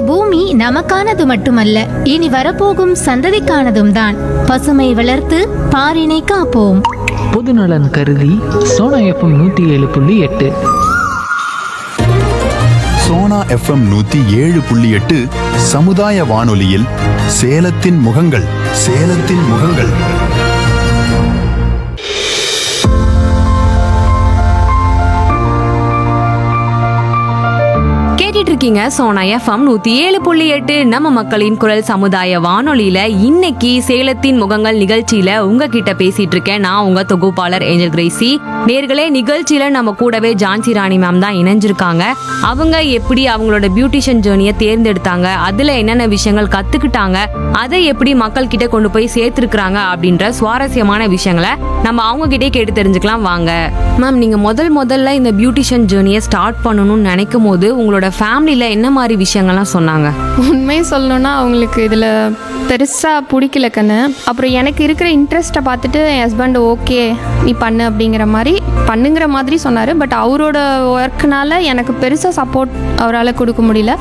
பூமி நமக்கானது மட்டுமல்ல இனி வரப்போகும் சந்ததிக்கானதும் தான் பசுமை வளர்த்து பாரினை காப்போம் பொதுநலன் கருதி சோனா எஃப்எம் நூற்றி ஏழு புள்ளி எட்டு சோனா எஃப்எம் நூத்தி ஏழு புள்ளி எட்டு சமுதாய வானொலியில் சேலத்தின் முகங்கள் சேலத்தின் முகங்கள் கேட்டுட்டு இருக்கீங்க சோனா எஃப்எம் நூத்தி ஏழு புள்ளி எட்டு நம்ம மக்களின் குரல் சமுதாய வானொலியில இன்னைக்கு சேலத்தின் முகங்கள் நிகழ்ச்சியில உங்ககிட்ட பேசிட்டு இருக்கேன் நான் உங்க தொகுப்பாளர் ஏஞ்சல் கிரேசி நேர்களே நிகழ்ச்சியில நம்ம கூடவே ஜான்சி ராணி மேம் தான் இணைஞ்சிருக்காங்க அவங்க எப்படி அவங்களோட பியூட்டிஷியன் ஜேர்னியை தேர்ந்தெடுத்தாங்க அதுல என்னென்ன விஷயங்கள் கத்துக்கிட்டாங்க அதை எப்படி மக்கள் கிட்ட கொண்டு போய் சேர்த்திருக்கிறாங்க அப்படின்ற சுவாரஸ்யமான விஷயங்களை நம்ம அவங்க கிட்டே கேட்டு தெரிஞ்சுக்கலாம் வாங்க மேம் நீங்க முதல் முதல்ல இந்த பியூட்டிஷியன் ஜேர்னியை ஸ்டார்ட் பண்ணணும்னு நினைக்கும் போது உங்களோட ஃபேமிலியில என்ன மாதிரி விஷயங்கள்லாம் சொன்னாங்க உண்மையை சொல்லணும்னா அவங்களுக்கு இதில் பெருசாக பிடிக்கல கண்ணு அப்புறம் எனக்கு இருக்கிற இன்ட்ரெஸ்ட்டை பார்த்துட்டு என் ஹஸ்பண்ட் ஓகே நீ பண்ணு அப்படிங்கிற மாதிரி பண்ணுங்கிற மாதிரி சொன்னார் பட் அவரோட ஒர்க்னால எனக்கு பெருசாக சப்போர்ட் அவரால் கொடுக்க முடியல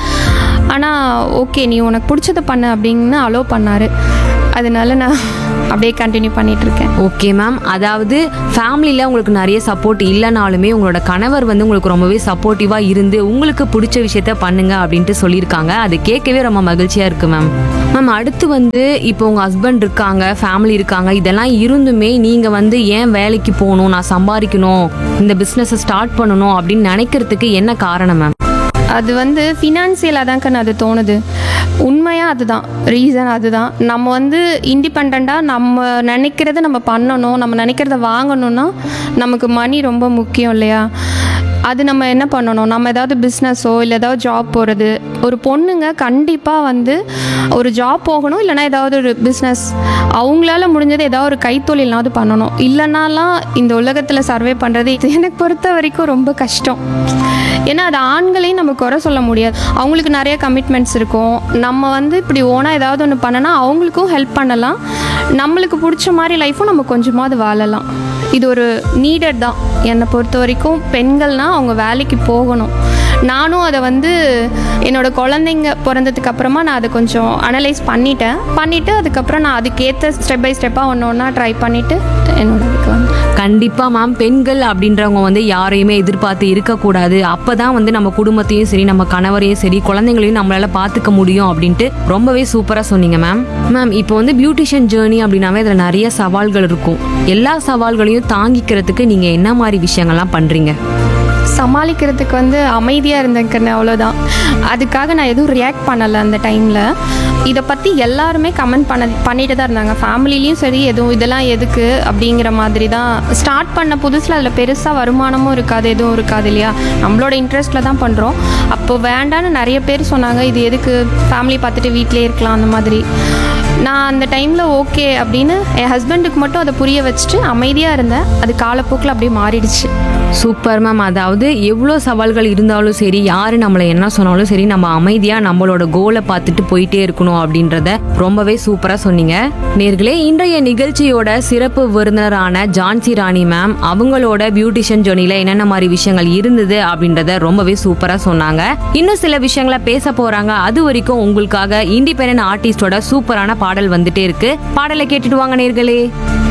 ஆனால் ஓகே நீ உனக்கு பிடிச்சதை பண்ணு அப்படின்னு அலோவ் பண்ணார் அதனால நான் அப்படியே கண்டினியூ பண்ணிகிட்ருக்கேன் ஓகே மேம் அதாவது ஃபேமிலியில் உங்களுக்கு நிறைய சப்போர்ட் இல்லைனாலுமே உங்களோட கணவர் வந்து உங்களுக்கு ரொம்பவே சப்போர்ட்டிவாக இருந்து உங்களுக்கு பிடிச்ச விஷயத்த பண்ணுங்க அப்படின்ட்டு சொல்லியிருக்காங்க அது கேட்கவே ரொம்ப மகிழ்ச்சியாக இருக்கு மேம் மேம் அடுத்து வந்து இப்போ உங்கள் ஹஸ்பண்ட் இருக்காங்க ஃபேமிலி இருக்காங்க இதெல்லாம் இருந்துமே நீங்கள் வந்து ஏன் வேலைக்கு போகணும் நான் சம்பாதிக்கணும் இந்த பிஸ்னஸை ஸ்டார்ட் பண்ணணும் அப்படின்னு நினைக்கிறதுக்கு என்ன காரணம் மேம் அது வந்து ஃபினான்சியலாக தான் கண்ணு அது தோணுது உண்மையாக அதுதான் ரீசன் அதுதான் நம்ம வந்து இண்டிபெண்ட்டாக நம்ம நினைக்கிறத நம்ம பண்ணணும் நம்ம நினைக்கிறத வாங்கணும்னா நமக்கு மணி ரொம்ப முக்கியம் இல்லையா அது நம்ம என்ன பண்ணணும் நம்ம ஏதாவது பிஸ்னஸோ இல்லை ஏதாவது ஜாப் போகிறது ஒரு பொண்ணுங்க கண்டிப்பாக வந்து ஒரு ஜாப் போகணும் இல்லைனா ஏதாவது ஒரு பிஸ்னஸ் அவங்களால முடிஞ்சது ஏதாவது ஒரு கைத்தொழில்னாவது பண்ணணும் இல்லைனாலாம் இந்த உலகத்தில் சர்வே பண்ணுறது இது எனக்கு பொறுத்த வரைக்கும் ரொம்ப கஷ்டம் ஏன்னா அது ஆண்களையும் நம்ம குறை சொல்ல முடியாது அவங்களுக்கு நிறைய கமிட்மெண்ட்ஸ் இருக்கும் நம்ம வந்து இப்படி ஓனாக ஏதாவது ஒன்று பண்ணனா அவங்களுக்கும் ஹெல்ப் பண்ணலாம் நம்மளுக்கு பிடிச்ச மாதிரி லைஃப்பும் நம்ம கொஞ்சமாவது வாழலாம் இது ஒரு நீடட் தான் என்னை பொறுத்த வரைக்கும் பெண்கள்னால் அவங்க வேலைக்கு போகணும் நானும் அதை வந்து என்னோட குழந்தைங்க பிறந்ததுக்கு அப்புறமா நான் அதை கொஞ்சம் அனலைஸ் பண்ணிட்டேன் பண்ணிவிட்டு அதுக்கப்புறம் நான் அதுக்கேற்ற ஸ்டெப் பை ஸ்டெப்பாக ஒன்று ஒன்றா ட்ரை பண்ணிவிட்டு என்னோட இதுக்கு வந்து கண்டிப்பா மேம் பெண்கள் அப்படின்றவங்க வந்து யாரையுமே எதிர்பார்த்து இருக்கக்கூடாது அப்பதான் வந்து நம்ம குடும்பத்தையும் சரி நம்ம கணவரையும் சரி குழந்தைங்களையும் நம்மளால பாத்துக்க முடியும் அப்படின்ட்டு ரொம்பவே சூப்பரா சொன்னீங்க மேம் மேம் இப்போ வந்து பியூட்டிஷியன் ஜேர்னி அப்படின்னாவே இதுல நிறைய சவால்கள் இருக்கும் எல்லா சவால்களையும் தாங்கிக்கிறதுக்கு நீங்க என்ன மாதிரி விஷயங்கள்லாம் பண்றீங்க சமாளிக்கிறதுக்கு வந்து அமைதியாக இருந்தேன் அவ்வளோதான் அதுக்காக நான் எதுவும் ரியாக்ட் பண்ணலை அந்த டைமில் இதை பற்றி எல்லாருமே கமெண்ட் பண்ண பண்ணிட்டு தான் இருந்தாங்க ஃபேமிலிலையும் சரி எதுவும் இதெல்லாம் எதுக்கு அப்படிங்கிற மாதிரி தான் ஸ்டார்ட் பண்ண புதுசில் அதில் பெருசாக வருமானமும் இருக்காது எதுவும் இருக்காது இல்லையா நம்மளோட இன்ட்ரெஸ்ட்டில் தான் பண்ணுறோம் அப்போ வேண்டான்னு நிறைய பேர் சொன்னாங்க இது எதுக்கு ஃபேமிலி பார்த்துட்டு வீட்டிலே இருக்கலாம் அந்த மாதிரி நான் அந்த டைமில் ஓகே அப்படின்னு என் ஹஸ்பண்டுக்கு மட்டும் அதை புரிய வச்சுட்டு அமைதியாக இருந்தேன் அது காலப்போக்கில் அப்படியே மாறிடுச்சு சூப்பர் மேம் அதாவது எவ்வளோ சவால்கள் இருந்தாலும் சரி யாரு நம்மளை என்ன சொன்னாலும் சரி நம்ம அமைதியா நம்மளோட கோலை பார்த்துட்டு போயிட்டே இருக்கணும் அப்படின்றத ரொம்பவே சூப்பரா சொன்னீங்க நேர்களே இன்றைய நிகழ்ச்சியோட சிறப்பு விருந்தினரான ஜான்சி ராணி மேம் அவங்களோட பியூட்டிஷியன் ஜோனில என்னென்ன மாதிரி விஷயங்கள் இருந்தது அப்படின்றத ரொம்பவே சூப்பரா சொன்னாங்க இன்னும் சில விஷயங்களை பேச போறாங்க அது வரைக்கும் உங்களுக்காக இண்டிபெண்டன்ட் ஆர்டிஸ்டோட சூப்பரான பாடல் வந்துட்டே இருக்கு பாடலை கேட்டுட்டு வாங்க நேர்களே